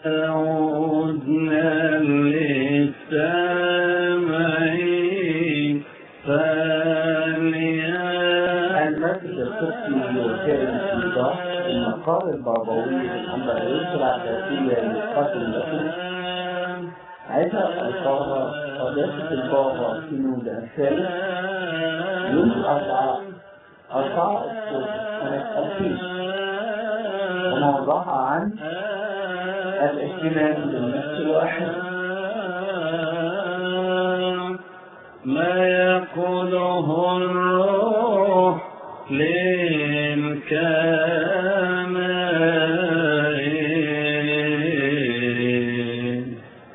عدنا للسمع فليا المسجد القدسي وكان الإيضاح المقال البابوي للأنبارية العباسية للقتل الأخير عيسى ألقاها قداسة البابا سنود الثالث يوم الأربعاء أربعة أكتوبر سنة 2000 وموضوعها عن الاهتمام بالنفس الواحد ما يقوله الروح للكاملين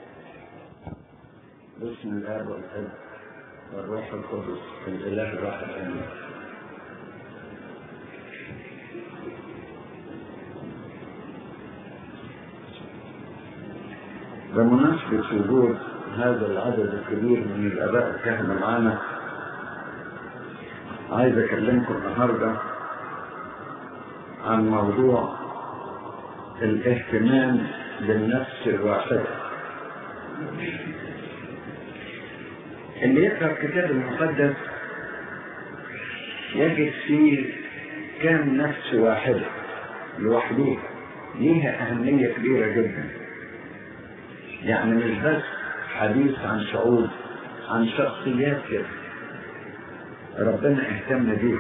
بسم الله والابن والروح القدس الاله الواحد امين بمناسبة وجود هذا العدد الكبير من الآباء الكهنة معانا عايز أكلمكم النهاردة عن موضوع الاهتمام بالنفس الواحدة اللي يقرأ الكتاب المقدس يجد فيه كام نفس واحدة لوحدها ليها أهمية كبيرة جدا يعني مش بس حديث عن شعوب عن شخصيات كده ربنا اهتم بيهم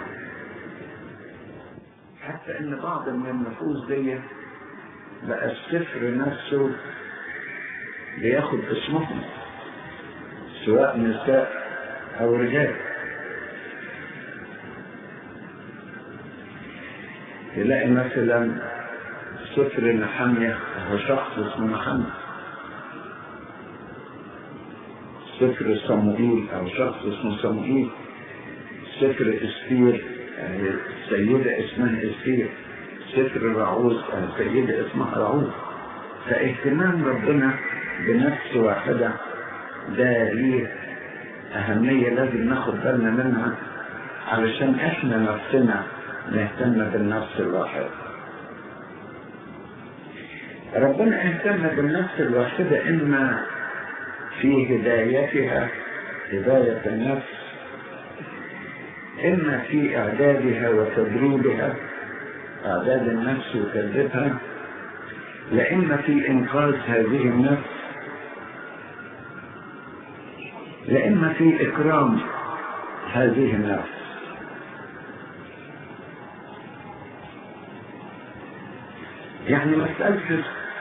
حتى ان بعض من النفوس دي بقى السفر نفسه بياخد اسمهم سواء نساء او رجال تلاقي مثلا سفر نحمية هو شخص اسمه نحمية سفر صموئيل او شخص اسمه صموئيل سفر استير يعني السيدة اسمها استير سفر رعوز السيدة اسمها رعوز فاهتمام ربنا بنفس واحدة ده ليه أهمية لازم ناخد بالنا منها علشان احنا نفسنا نهتم بالنفس الواحدة ربنا اهتم بالنفس الواحدة إما في هدايتها هداية النفس إما في إعدادها وتدريبها إعداد النفس وتدريبها لإما في إنقاذ هذه النفس لإما في إكرام هذه النفس يعني مسألة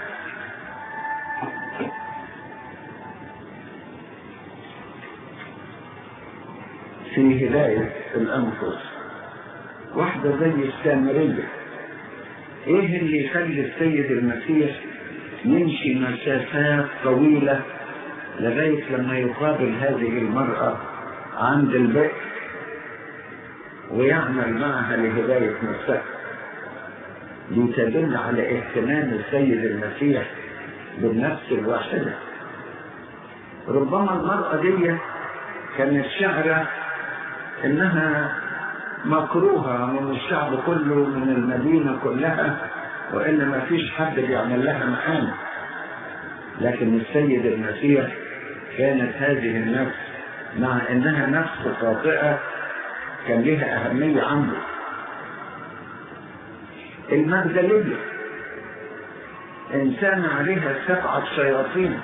في هداية الأنفس واحدة زي السامرية إيه اللي يخلي السيد المسيح يمشي مسافات طويلة لغاية لما يقابل هذه المرأة عند البئر ويعمل معها لهداية نفسها دي تدل على اهتمام السيد المسيح بالنفس الواحدة ربما المرأة دي كانت شعرة انها مكروهة من الشعب كله من المدينة كلها وان ما فيش حد بيعمل لها محامي لكن السيد المسيح كانت هذه النفس مع انها نفس خاطئة كان لها اهمية عنده المجدلية انسان عليها سبعة شياطين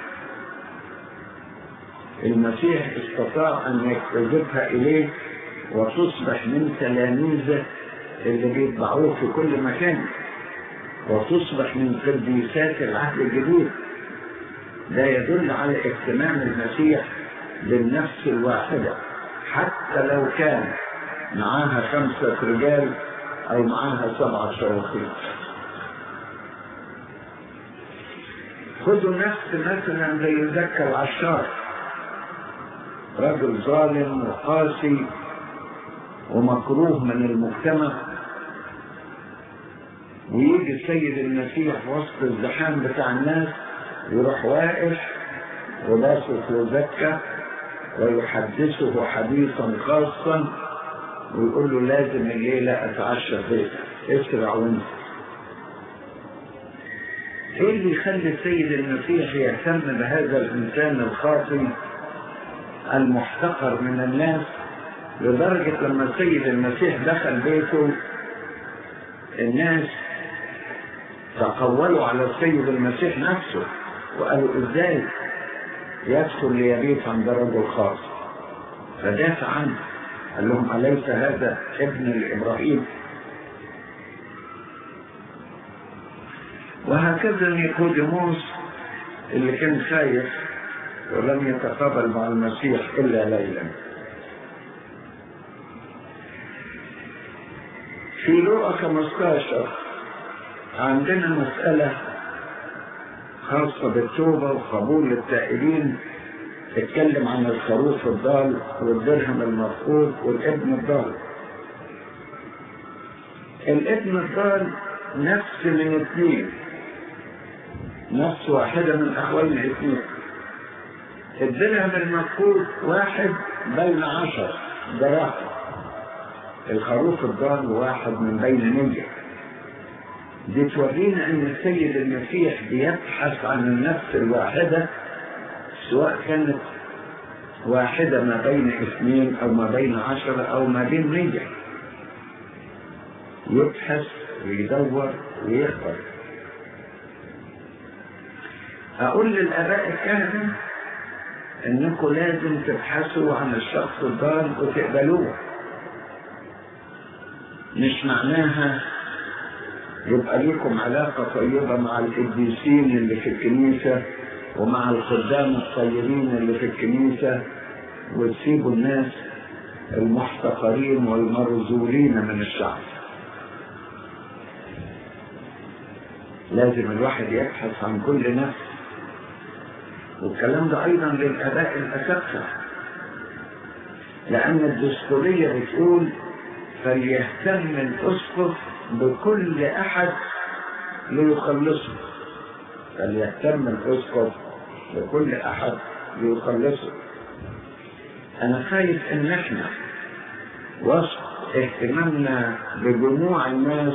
المسيح استطاع ان يجذبها اليه وتصبح من تلاميذه اللي بيتبعوه في كل مكان وتصبح من قديسات العهد الجديد ده يدل على اهتمام المسيح بالنفس الواحدة حتى لو كان معاها خمسة رجال أو معاها سبعة شياطين خذوا نفس مثلا زي زكا العشار رجل ظالم وقاسي ومكروه من المجتمع ويجي السيد المسيح وسط الزحام بتاع الناس يروح واقف ولاسس وزكى ويحدثه حديثا خاصا ويقول له لازم الليلة أتعشى بيتك اسرع وانت ايه اللي يخلي السيد المسيح يهتم بهذا الانسان الخاطئ المحتقر من الناس لدرجة لما السيد المسيح دخل بيته الناس تقولوا على السيد المسيح نفسه وقالوا ازاي يدخل ليبيت عند رجل خاص فدافع عنه قال لهم أليس هذا ابن لإبراهيم وهكذا نيقوديموس اللي كان خايف ولم يتقابل مع المسيح إلا ليلا في لوقا 15 عندنا مسألة خاصة بالتوبة وقبول التائبين اتكلم عن الخروف الضال والدرهم المفقود والابن الضال الابن الضال نفس من اثنين نفس واحدة من أحوال الاثنين الدرهم المفقود واحد بين عشر دراهم الخروف الضال واحد من بين مية دي تورينا ان السيد المسيح بيبحث عن النفس الواحدة سواء كانت واحدة ما بين اثنين او ما بين عشرة او ما بين مية يبحث ويدور ويختار اقول للاباء الكهنة انكم لازم تبحثوا عن الشخص الضال وتقبلوه مش معناها يبقى ليكم علاقة طيبة مع القديسين اللي في الكنيسة ومع الخدام الطيبين اللي في الكنيسة وتسيبوا الناس المحتقرين والمرزولين من الشعب لازم الواحد يبحث عن كل نفس والكلام ده أيضا للآباء الأساتذة لأن الدستورية بتقول فليهتم الأسقف بكل أحد ليخلصه فليهتم الأسقف بكل أحد ليخلصه أنا خايف إن إحنا وسط اهتمامنا بجموع الناس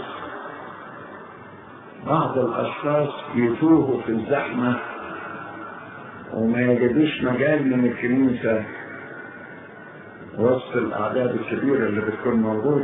بعض الأشخاص يتوهوا في الزحمة وما يجدوش مجال من الكنيسة وسط الأعداد الكبيرة اللي بتكون موجودة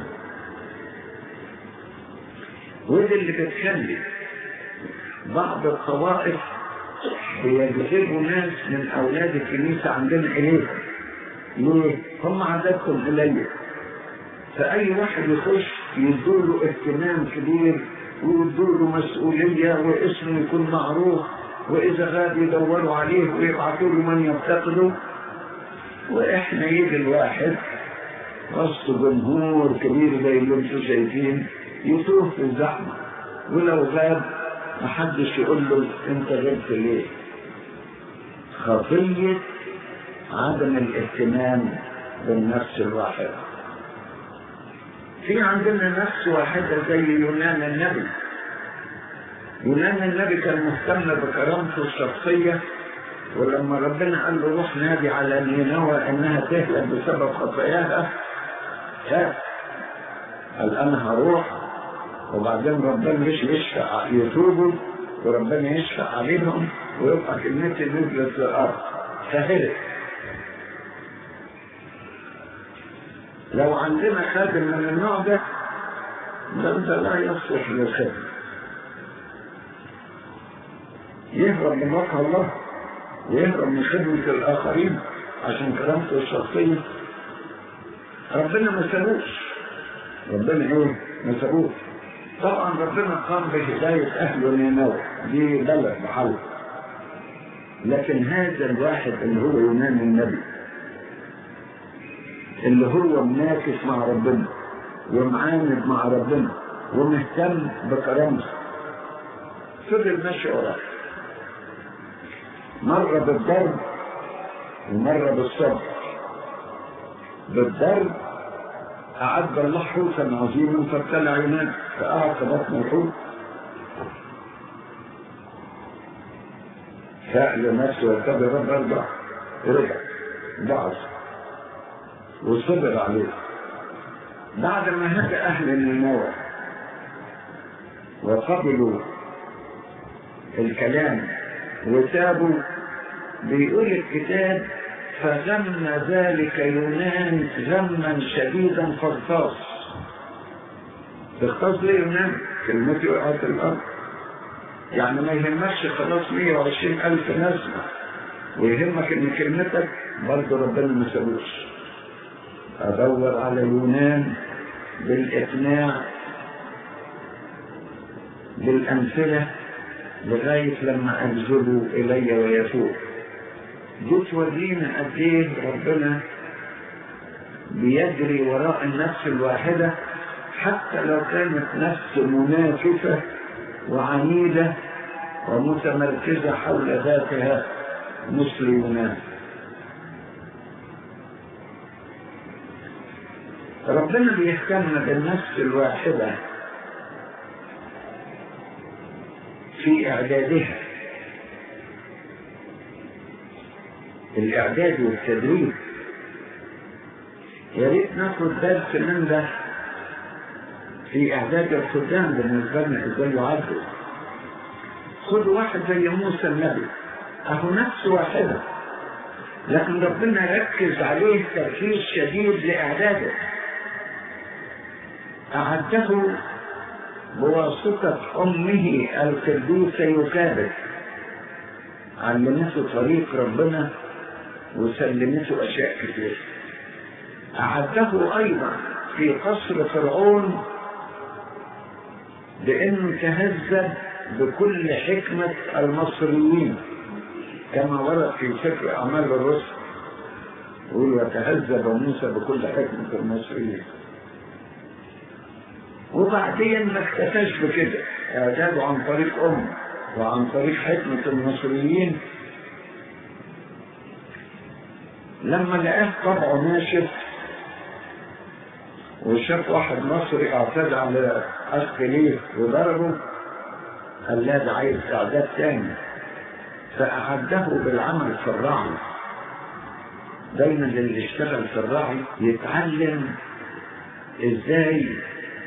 ودي اللي بتخلي بعض الطوائف بيجذبوا ناس من أولاد الكنيسة عندنا إليهم ليه؟ هم عددهم قليل فأي واحد يخش يدوله اهتمام كبير ويدوله مسؤولية واسمه يكون معروف وإذا غاب يدوروا عليه ويبعثوا له من يفتقده وإحنا يجي الواحد وسط جمهور كبير زي اللي انتم شايفين يتوه في الزحمة ولو غاب محدش يقول له انت غبت ليه خطية عدم الاهتمام بالنفس الواحدة في عندنا نفس واحدة زي يونان النبي يونان النبي كان مهتم بكرامته الشخصية ولما ربنا قال له روح نادي على نينوى انها تهلك بسبب خطاياها خاف قال انا هروح وبعدين ربنا مش يشفع يتوبوا وربنا يشفع عليهم ويبقى كلمتي نزلت للارض فهلك لو عندنا خادم من النوع ده ده لا يصلح للخدمه يهرب من وجه الله ويهرب من خدمة الآخرين عشان كرامته الشخصية ربنا ما سابوش ربنا ايه ما سابوش طبعا ربنا قام بهداية أهل نينوى دي بلد محل لكن هذا الواحد اللي هو يونان النبي اللي هو مناكس مع ربنا ومعاند مع ربنا ومهتم بكرامته فضل ماشي وراه مرة بالضرب ومرة بالصبر بالضرب أعد الله حوتا عظيما فابتلع يونان فأعطى بطن الحوت سأل نفسه وارتبى رب أربع ورجع ضعف وصبر عليه بعد ما هدى أهل النينوى وقبلوا الكلام وتابوا بيقول الكتاب فغم ذلك يونان غما شديدا فاغتاظ تغتاظ ليه يونان كلمتي وقعت الارض يعني ما يهمكش خلاص 120 ألف نسمة ويهمك إن كلمتك برضه ربنا ما سابوش أدور على يونان بالإقناع بالأمثلة لغاية لما أنزلوا إلي ويتوب دي تورينا قد إيه ربنا بيجري وراء النفس الواحدة حتى لو كانت نفس منافسة وعنيدة ومتمركزة حول ذاتها مثل يونان ربنا بيهتم بالنفس الواحدة في إعدادها الإعداد والتدريب يا ريت ناخد درس من ده في إعداد الخدام بالنسبة لنا إزاي يعدوا خد واحد زي موسى النبي أهو نفس واحدة لكن ربنا ركز عليه تركيز شديد لإعداده أعده بواسطة أمه القديسة يكابد علمته طريق ربنا وسلمته أشياء كتير أعده أيضا في قصر فرعون بأنه تهذب بكل حكمة المصريين كما ورد في سفر أعمال الرسل يقول وتهذب موسى بكل حكمة المصريين وبعدين ما اكتفاش بكده اعداده عن طريق أم وعن طريق حكمة المصريين لما لقاه طبعه ناشف وشاف واحد مصري اعتدى على اخ ليه وضربه قال لا ده عايز اعداد تاني فاعده بالعمل في الرعي دايما اللي يشتغل في الرعي يتعلم ازاي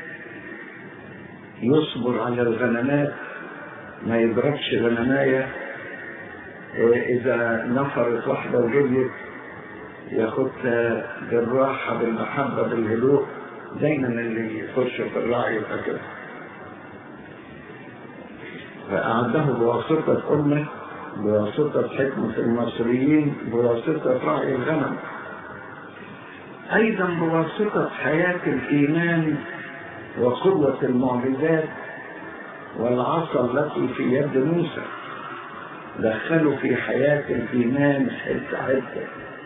يصبر على الغنمات ما يضربش غنمايه اذا نفرت واحده وجريت ياخدها بالراحة بالمحبة بالهدوء دايما اللي يخش في الرعي يبقى كده فأعده بواسطة أمه بواسطة حكمة المصريين بواسطة رعي الغنم أيضا بواسطة حياة الإيمان وقوة المعجزات والعصا التي في يد موسى دخلوا في حياة الإيمان حتة حتة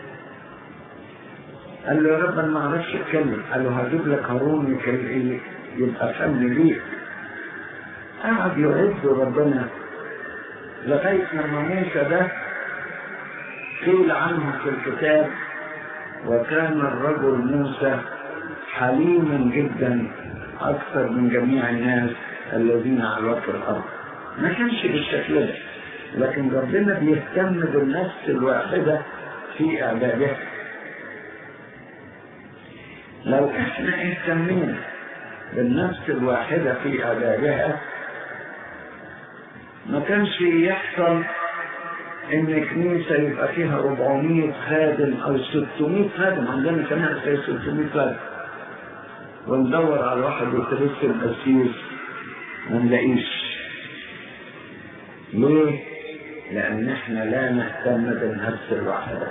قال له يا رب انا ما اعرفش اتكلم قال له هجيب لك هارون يكلم يبقى فن ليك قعد يعد ربنا لغايه لما موسى ده قيل عنه في الكتاب وكان الرجل موسى حليما جدا اكثر من جميع الناس الذين على وجه الارض ما كانش بالشكل ده لكن ربنا بيهتم بالنفس الواحده في اعدادها لو احنا اهتمينا بالنفس الواحدة في أدائها ما كانش يحصل ان كنيسة يبقى فيها 400 خادم او 600 خادم عندنا كمان زي 600 خادم وندور على واحد يترسم قسيس ما نلاقيش ليه؟ لأن احنا لا نهتم بالنفس الواحدة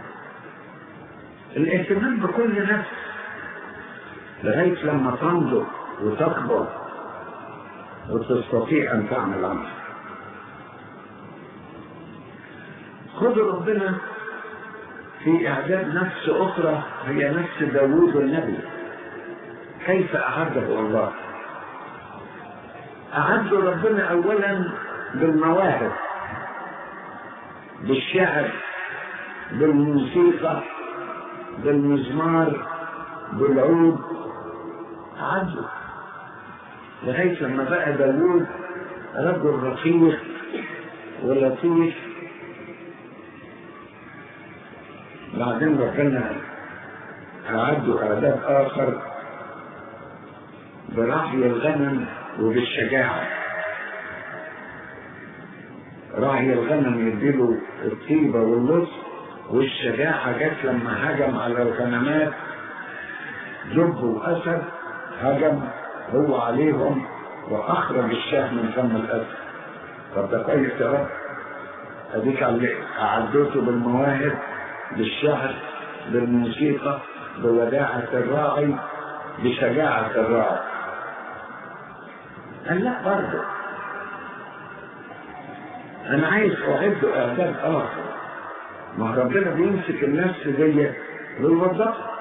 الاهتمام بكل نفس لغاية لما تنضج وتكبر وتستطيع أن تعمل عمل خذ ربنا في إعداد نفس أخرى هي نفس داوود النبي كيف أعده الله أعد ربنا أولا بالمواهب بالشعر بالموسيقى بالمزمار بالعود عدل لغاية لما بقى داوود رجل رقيق ولطيف بعدين ربنا أعده إعداد آخر برعي الغنم وبالشجاعة راعي الغنم يديله الطيبة واللطف والشجاعة جت لما هجم على الغنمات دب وأسد هجم هو عليهم وأخرج الشاه من فم الأسد طب ده كويس يا رب أديك أعدته بالمواهب بالشعر بالموسيقى بوداعة الراعي بشجاعة الراعي قال لا برضه أنا عايز أعد إعداد آخر ما ربنا بيمسك النفس دي ويوظفها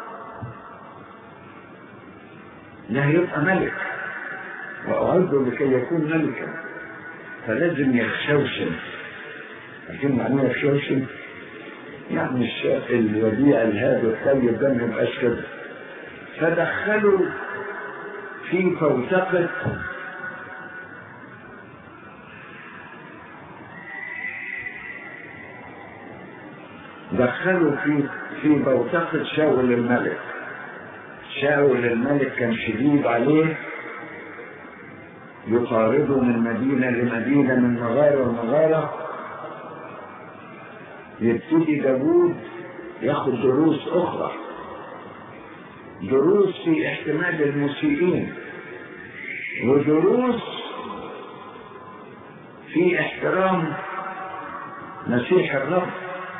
ده هيبقى ملك وأعده لكي يكون ملكا فلازم يخشوشن عشان معناه يخشوشن يعني الشاب الوديع الهادي الطيب ده ما يبقاش كده فدخلوا في فوسقة دخلوا في في بوتقة شاول الملك شاول الملك كان شديد عليه يطارده من مدينة لمدينة من مغارة لمغارة يبتدي داوود ياخد دروس أخرى دروس في احتمال المسيئين ودروس في احترام مسيح الرب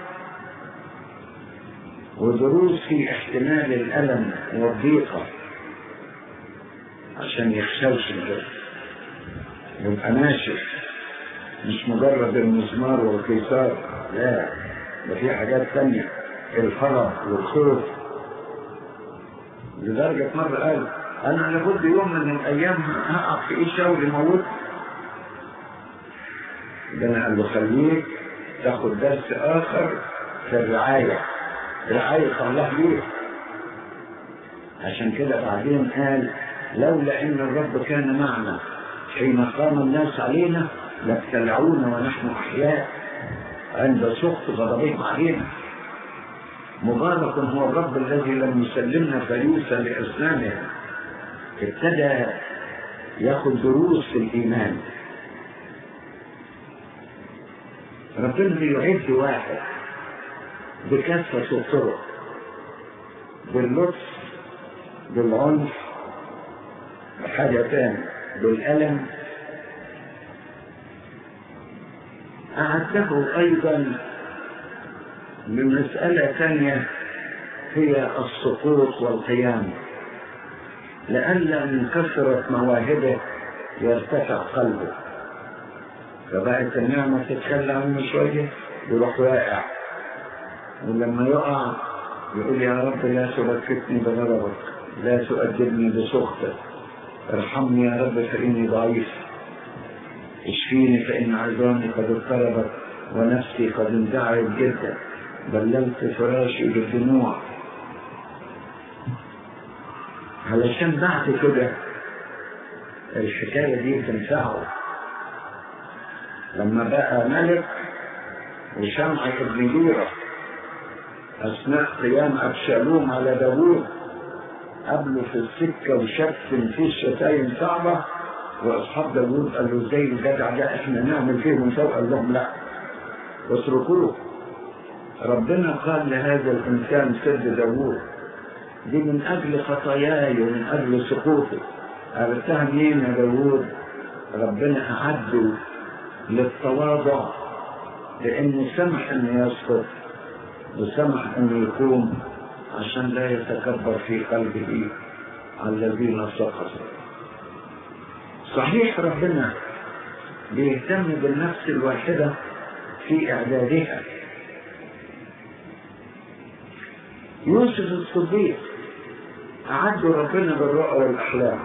ودروس في احتمال الألم والضيقة عشان يخشوش كده يبقى ناشف مش مجرد المزمار والقيثار لا ده في حاجات تانية الفرح والخوف لدرجة مرة قال أنا لابد يوم من الأيام هقع في إيه شاول يموت ده أنا قال له خليك تاخد درس آخر في الرعاية رعاية الله ليه عشان كده بعدين قال لولا ان الرب كان معنا حين قام الناس علينا لابتلعونا ونحن احياء عند سخط غضبهم علينا مبارك هو الرب الذي لم يسلمنا فريسا لاسنانه ابتدى ياخد دروس في الايمان ربنا يعد واحد بكافة الطرق باللطف بالعنف بحاجة تاني بالألم أعده أيضا بمسألة ثانية هي السقوط والقيام لئلا من كثرة مواهبه يرتفع قلبه فبقت النعمة تتخلى عنه شوية يروح واقع ولما يقع يقول يا رب لا تبكتني بغضبك لا تؤدبني بسخطك ارحمني يا رب فإني ضعيف اشفيني فإن عظامي قد اضطربت ونفسي قد اندعت جدا بللت فراشي بالدموع علشان بعد كده الحكاية دي تنفعه لما بقى ملك وشمع ابن جيرة أثناء قيام أبشالوم على داوود قبله في السكة وشك فيه شتايم صعبة وأصحاب داوود قالوا ازاي الجدع ده احنا نعمل فيه من فوق قال لهم لا اتركوه ربنا قال لهذا الإنسان سد داوود دي من أجل خطاياي ومن أجل سقوطي عرفتها منين يا داوود ربنا أعده للتواضع لأنه سمح أنه يسقط وسمح أنه يقوم عشان لا يتكبر في قلبه على الذين سقطوا صحيح ربنا بيهتم بالنفس الواحدة في إعدادها يوسف الصديق أعده ربنا بالرؤى والأحلام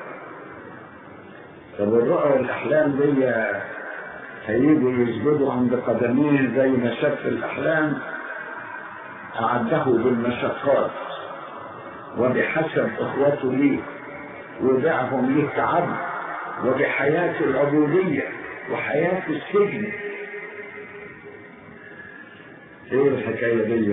طب الرؤى والأحلام دي هيجوا يسجدوا عند قدميه زي ما شاف في الأحلام أعده بالمشقات وبحسب إخوته ليه ودعهم ليه كعبد وبحياة العبودية وحياة السجن ايه الحكاية دي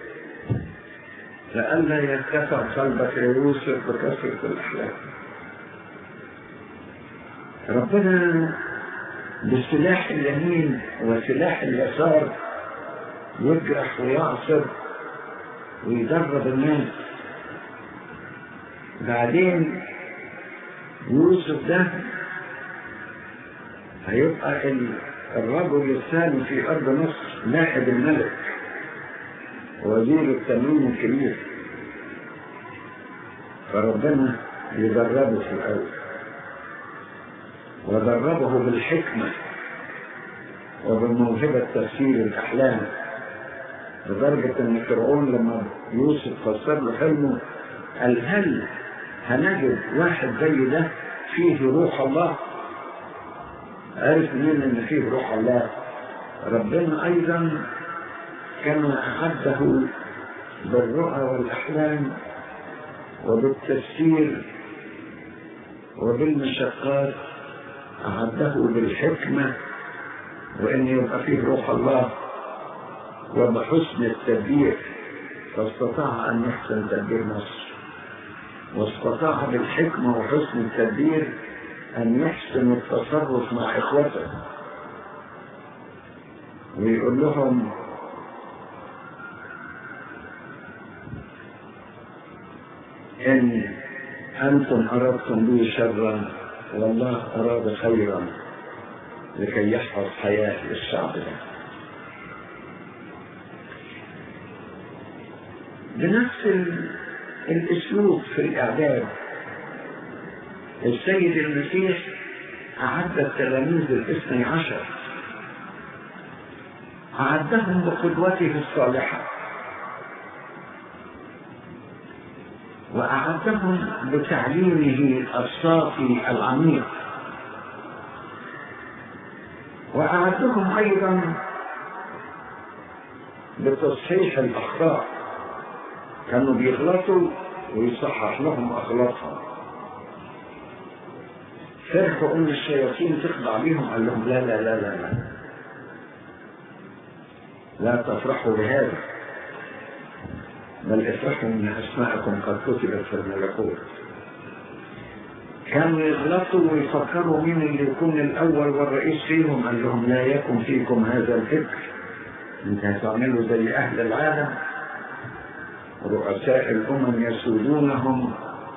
لئلا يرتفع قلبك يا يوسف بكثرة الأحلام ربنا بسلاح اليمين وسلاح اليسار يجرح ويعصر ويدرب الناس بعدين يوسف ده هيبقى ال- الرجل الثاني في أرض مصر نائب الملك وزير التموين الكبير فربنا يدربه في الأول ودربه بالحكمة وبموهبة تفسير الأحلام لدرجة أن فرعون لما يوسف فسر له حلمه قال هل هنجد واحد زي ده فيه روح الله عرف منين ان فيه روح الله ربنا ايضا كما اعده بالرؤى والاحلام وبالتفسير وبالمشقات اعده بالحكمه وان يبقى فيه روح الله وبحسن التدبير فاستطاع ان يحسن تدبير مصر واستطاع بالحكمه وحسن التدبير أن يحسن التصرف مع إخوته ويقول لهم إن أنتم أردتم بي شرا والله أراد خيرا لكي يحفظ حياة الشعب ده بنفس ال- الأسلوب في الإعداد السيد المسيح أعد التلاميذ الاثني عشر أعدهم بقدوته الصالحة وأعدهم بتعليمه الصافي العميق وأعدهم أيضا بتصحيح الأخطاء كانوا بيغلطوا ويصحح لهم أغلاطهم فرحوا ان الشياطين تخضع بيهم قال لهم لا لا لا لا لا لا تفرحوا بهذا بل افرحوا ان اسماءكم قد كتبت في الملكوت كانوا يغلطوا ويفكروا مين اللي يكون الاول والرئيس فيهم قال لهم لا يكن فيكم هذا الفكر انت هتعملوا زي اهل العالم رؤساء الامم يسودونهم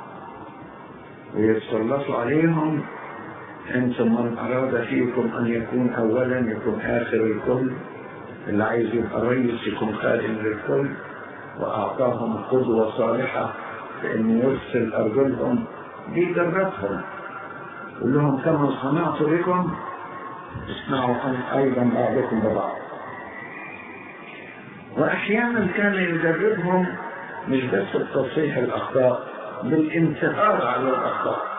ويتسلطوا عليهم انتم من اراد فيكم ان يكون اولا يكون اخر الكل اللي عايز يبقى رئيس يكون خادم للكل واعطاهم قدوه صالحه بان يرسل ارجلهم بيدربهم يقول لهم كما صنعت بكم اصنعوا أن- ايضا بعضكم ببعض واحيانا كان يدربهم مش بس بتصحيح الاخطاء بالانتصار على الاخطاء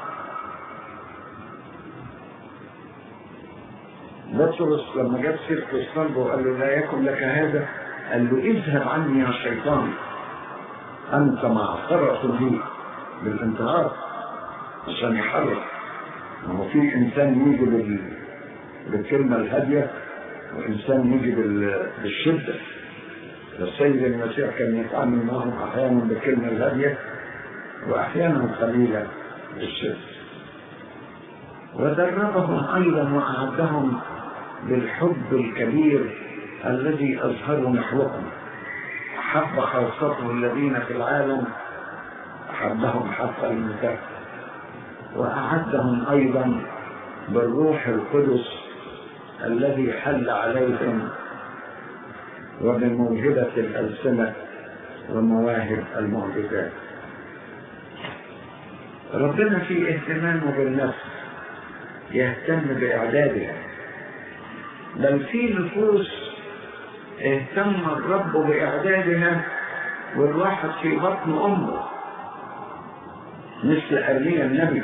بطرس لما جاب سيرة الصلب وقال له لا يكن لك هذا قال له اذهب عني يا شيطان انت معصرة لي بالانتهار عشان يحرك ما هو في انسان يجي بال... بالكلمة الهادية وانسان يجي بال... بالشدة السيد المسيح كان يتعامل معهم احيانا بالكلمة الهادية واحيانا قليلا بالشدة ودربهم ايضا واعدهم بالحب الكبير الذي اظهروا نحوهم احب خاصته الذين في العالم احبهم حتى المتاح واعدهم ايضا بالروح القدس الذي حل عليهم وبموهبه الالسنه ومواهب المعجزات ربنا في اهتمامه بالنفس يهتم بإعدادها بل في نفوس اهتم الرب بإعدادها والواحد في بطن أمه مثل أرميا النبي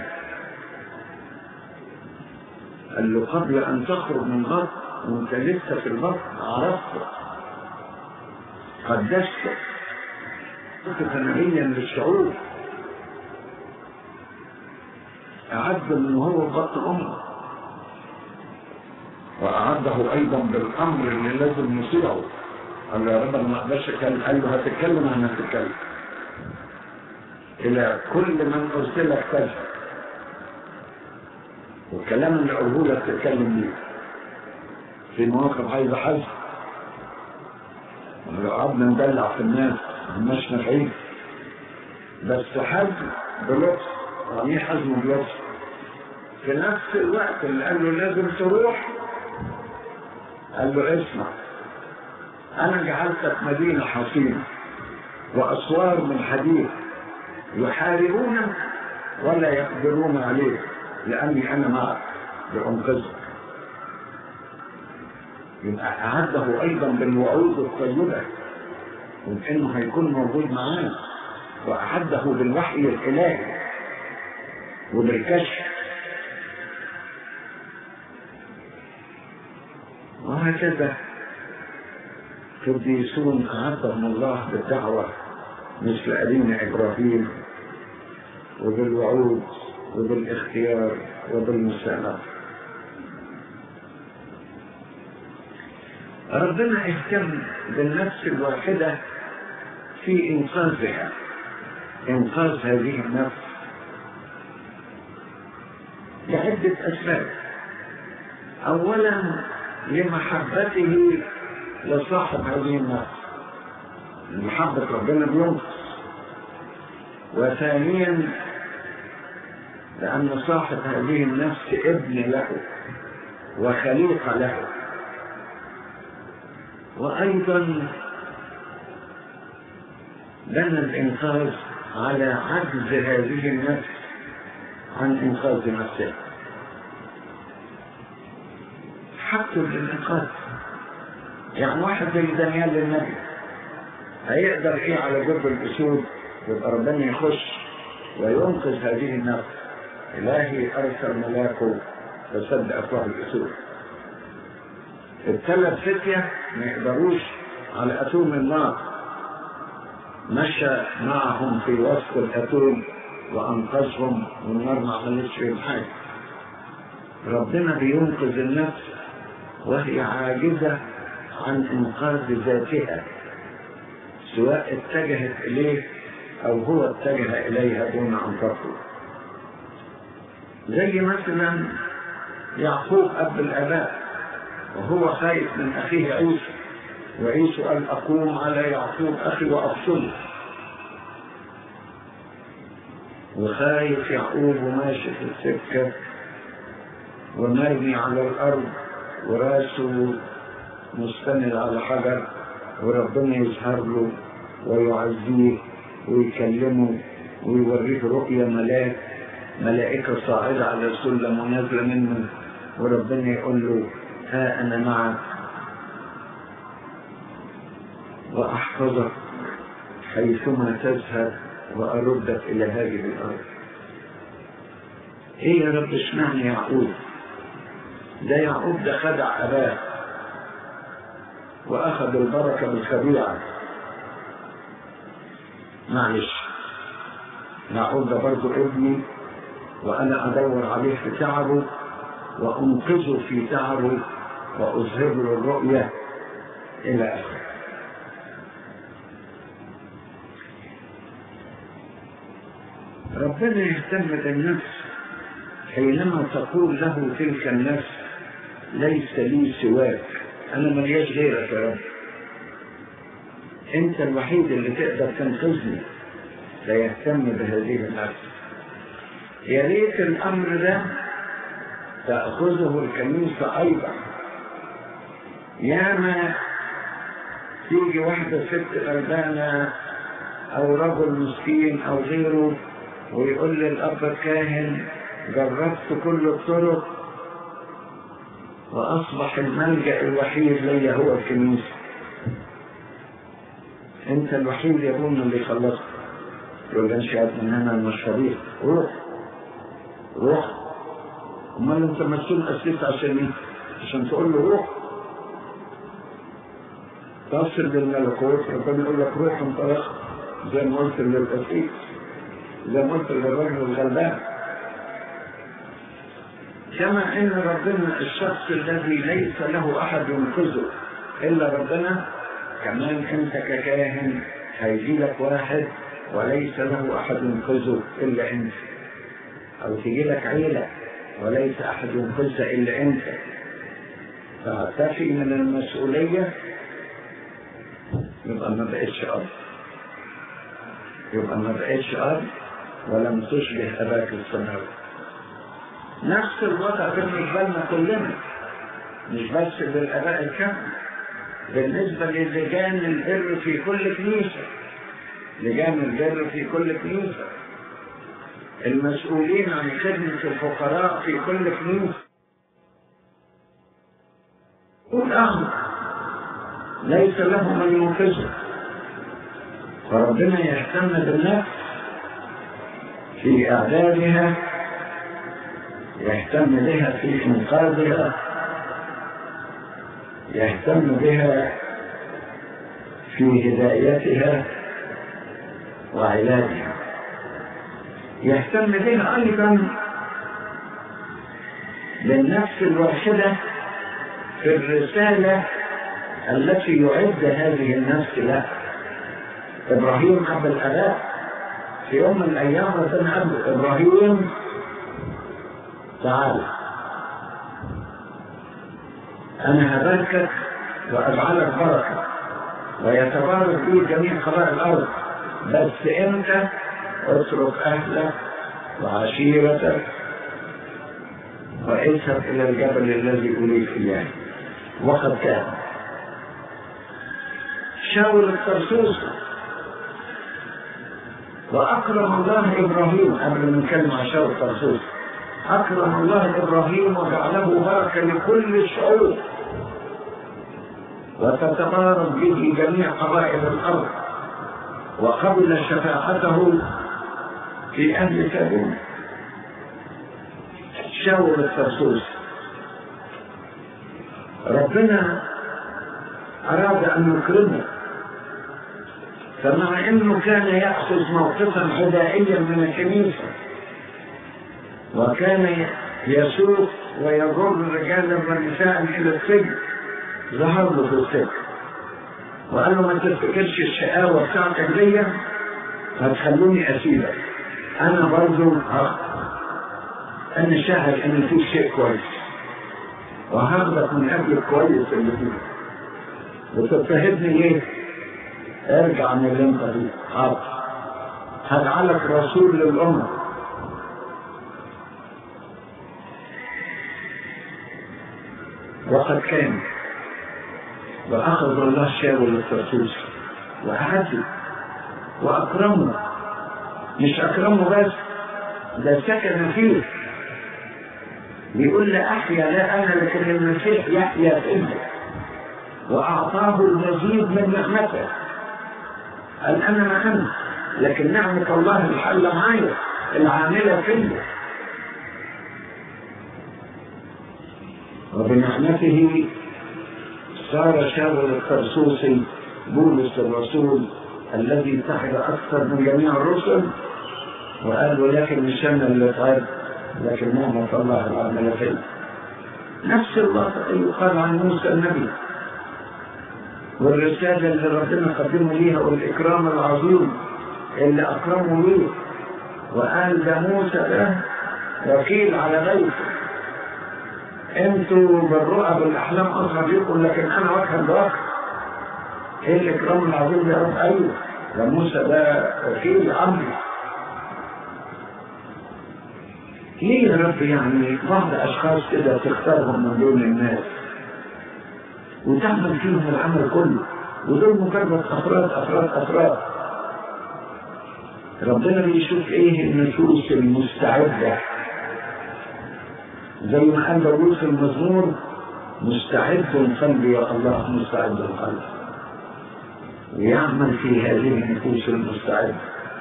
قال له قبل أن تخرج من بطن وأنت لسه في البطن عرفت قدست كنت نبيا للشعوب أعد من هو في بطن أمه وأعده أيضا بالأمر اللي لازم نطيعه قال له يا رب أنا ما أقدرش أتكلم قال له هتتكلم أنا هتتكلم إلى كل من أرسلك تذهب والكلام اللي اقوله لك تتكلم بيه في مواقف عايزه حزم لو قعدنا ندلع في الناس مش نافعين بس حزم بلطف يعني ايه حزم بلطف في نفس الوقت اللي قال له لازم تروح قال له اسمع انا جعلتك مدينه حصينه واسوار من حديد يحاربونك ولا يقدرون عليك لاني انا معك لانقذك يبقى اعده ايضا بالوعود الطيبه وانه هيكون موجود معانا واعده بالوحي الالهي وبالكشف وهكذا قديسون أعدهم الله بالدعوة مثل أبينا إبراهيم وبالوعود وبالاختيار وبالمساعدة ربنا اهتم بالنفس الواحدة في إنقاذها إنقاذ هذه النفس لعدة أسباب أولا لمحبته لصاحب هذه النفس محبة ربنا بينقص وثانيا لأن صاحب هذه النفس ابن له وخليقة له وأيضا بنى الإنقاذ على عجز هذه النفس عن إنقاذ نفسها حق للإنقاذ يعني واحد زي دانيال النبي هيقدر ايه على جرب الاسود يبقى ربنا يخش وينقذ هذه النفس الهي ارسل ملاكه فسد افواه الاسود الثلاث فتية ما يقدروش على اتون النار مشى معهم في وسط الاتون وانقذهم والنار ما عملتش فيهم حاجه ربنا بينقذ النفس وهي عاجزه عن انقاذ ذاتها سواء اتجهت اليه او هو اتجه اليها دون ان تطلب زي مثلا يعقوب اب الاباء وهو خايف من اخيه عيسى وعيسى قال اقوم على يعقوب اخي وافصله وخايف يعقوب وماشي في السكه ومرمي على الارض وراسه مستند على حجر وربنا يظهر له ويعزيه ويكلمه ويوريه رؤيا ملاك ملائكة صاعدة على السلم ونازلة منه وربنا يقول له ها أنا معك وأحفظك حيثما تذهب وأردك إلى هذه الأرض إيه يا رب اشمعنى يعقوب ده يعقوب ده خدع أباه واخذ البركه بالخديعه معلش يعقوب ده برضه ابني وانا ادور عليه في تعبه وانقذه في تعبه واظهر له الرؤيه الى اخره ربنا يهتم بالنفس حينما تقول له تلك النفس ليس لي سواك انا ملياش غيرك يا رب انت الوحيد اللي تقدر تنقذني فيهتم بهذه النفس يا ريت الامر ده تاخذه الكنيسه ايضا ياما تيجي واحده ست غلبانه او رجل مسكين او غيره ويقول للاب الكاهن جربت كل الطرق وأصبح الملجأ الوحيد لي هو الكنيسة أنت الوحيد يا ابونا اللي خلصت يقول لي أنت من أنا مش فضيح روح روح أمال أنت مسؤول أسيس عشان إيه؟ عشان تقول له روح تصل بالملكوت ربنا يقول لك روح انطلق زي ما قلت للأسيس زي ما قلت للرجل الغلبان كما ان ربنا الشخص الذي ليس له احد ينقذه الا ربنا كمان انت ككاهن هيجي لك واحد وليس له احد ينقذه الا انت او تجي لك عيله وليس أحد ينقذها إلا أنت فاعتفي من المسؤولية يبقى ما بقتش أرض يبقى ما بقتش أرض ولم تشبه أباك السماوي نفس الوضع بالنسبة لنا كلنا مش بس للآباء الكهنة بالنسبة للجان البر في كل كنيسة لجان البر في كل كنيسة المسؤولين عن خدمة الفقراء في كل كنيسة والأمر ليس له من ينقذه فربنا يهتم بالنفس في إعدادها يهتم بها في إنقاذها يهتم بها في هدايتها وعلاجها يهتم بها أيضا بالنفس الواحدة في الرسالة التي يعد هذه النفس لها إبراهيم أبو الآباء في يوم من الأيام ربنا قال إبراهيم تعال أنا هباركك وأجعلك بركة ويتبارك بي جميع قبائل الأرض بس أنت اترك أهلك وعشيرتك واذهب إلى الجبل الذي أريد إياه وقد كان شاول الترسوس وأكرم الله إبراهيم قبل ما نتكلم عن شاول الترسوس أكرم الله إبراهيم وجعله بركة لكل الشعوب وتتبارك به جميع قبائل الأرض وقبل شفاعته في أهل سابون شاول الترسوس ربنا أراد أن يكرمه فمع أنه كان يأخذ موقفا عدائيا من الكنيسة وكان يسوق ويجر رجالا ونساء إلى السجن ظهر له في السجن وقال له ما تفتكرش الشقاوة بتاعتك دي هتخلوني أسيبك أنا برضو أنا شاهد إن في شيء كويس وهاخدك من أجل الكويس اللي فيه وتضطهدني إيه؟ ارجع من اللي أنت فيه حاضر هجعلك رسول للأمة وقد كان وأخذ الله شاول الترسوس وأعزه وأكرمه مش أكرمه بس ده سكن فيه بيقول لا أحيا لا أنا لكن المسيح يحيا فيه وأعطاه المزيد من نعمته قال أنا ما أنا لكن نعمة الله الحل معايا العاملة فيا وبنعمته صار شاول الترسوسي بولس الرسول الذي اتحد أكثر من جميع الرسل وقال ولكن مش أنا اللي تعب لكن نعمة الله العاملة فيه نفس الله يقال عن موسى النبي والرسالة اللي ربنا قدمه ليها والإكرام العظيم اللي أكرمه ليه وقال ده موسى ده وكيل على بيته انتوا بالرؤى بالاحلام اصغر لكم لكن انا وجها بوجه ايه الاكرام العظيم يا رب ايوه ده موسى ده وكيل امري ليه يا رب يعني بعض اشخاص كده تختارهم من دون الناس وتعمل فيهم العمل كله ودول مجرد افراد افراد افراد ربنا بيشوف ايه النفوس المستعده زي ما قال داوود في المزمور مستعد قلبي يا الله مستعد القلب ويعمل في هذه النفوس المستعدة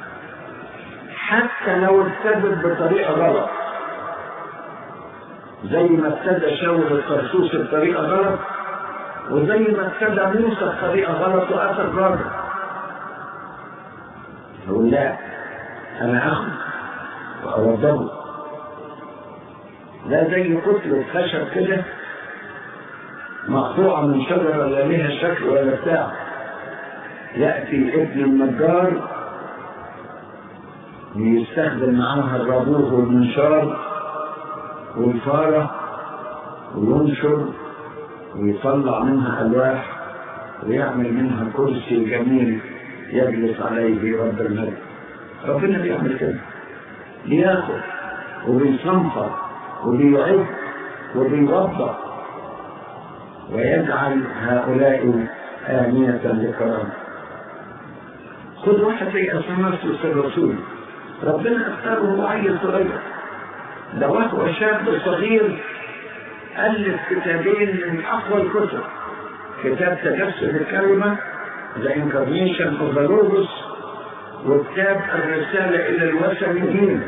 حتى لو ابتدت بطريقة غلط زي ما ابتدى شاول الطرسوس بطريقة غلط وزي ما ابتدى موسى بطريقة غلط وأثر راجع يقول لا أنا أخذ وأوضبه ده زي كتلة خشب كده مقطوعة من شجرة لا ليها شكل ولا بتاع يأتي ابن النجار يستخدم معاها الرابوه والمنشار والفارة وينشر ويطلع منها ألواح ويعمل منها كرسي جميل يجلس عليه رب الملك ربنا بيعمل كده بياخد وبيصنفر وبيعد وبيوضح ويجعل هؤلاء آنية لكرامه خذ واحد زي أثناسيوس الرسول ربنا اختاره وهو عيل صغير ده وهو شاب صغير ألف كتابين من أقوى الكتب كتاب تجسد الكلمة The Incarnation of the Logos وكتاب الرسالة إلى الوثنيين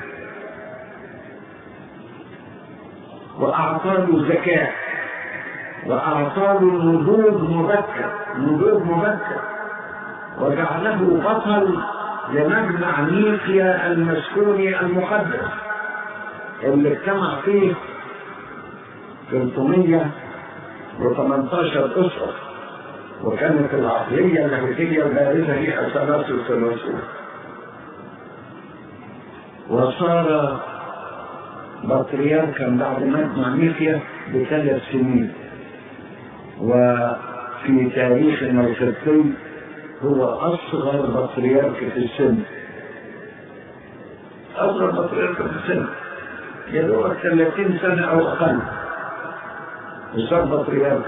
وأعطاه ذكاء وأعطاه نضوج مبكر نضوج مبكر وجعله بطل لمجمع نيقيا المسكوني المقدس اللي اجتمع فيه 318 أسرة وكانت العقلية اللاهوتية البارزة هي أثناسيوس الرسول وصار بطريركا بعد مجمع نيقيا بثلاث سنين وفي تاريخنا القبطي هو أصغر بطريرك في السن أصغر بطريرك في السن يدور 30 سنة أو أقل وصار بطريرك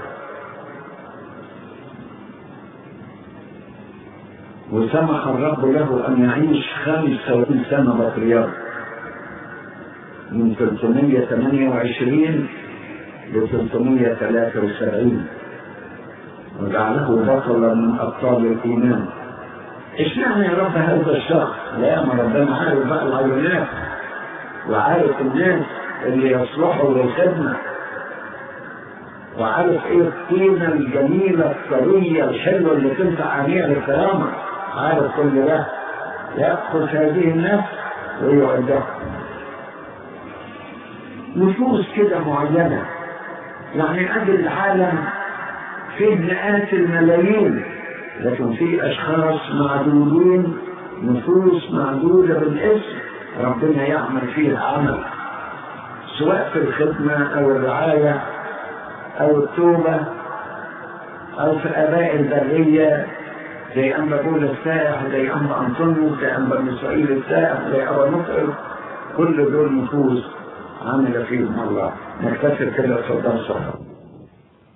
وسمح الرب له أن يعيش 25 سنة بطريرك من 328 ل 373 وجعله بطلا من ابطال الايمان اشمعنى يا رب هذا الشخص لا ما ربنا عارف بقى العينات وعارف الناس اللي يصلحوا للخدمة وعارف ايه الطينة الجميلة الطرية الحلوة اللي تنفع عليها للكرامة عارف كل ده يأخذ هذه الناس ويعدها نفوس كده معينة يعني قبل العالم فيه مئات الملايين لكن في اشخاص معدودين نفوس معدودة بالاسم ربنا يعمل فيها عمل سواء في الخدمة او الرعاية او التوبة او في اباء البرية زي أنبا بول السائح زي أنبا أنطونيوس زي أنبا ميسائيل السائح زي أبا مطعم كل دول نفوس عمل فيهم الله نكتفي كده صدام صحة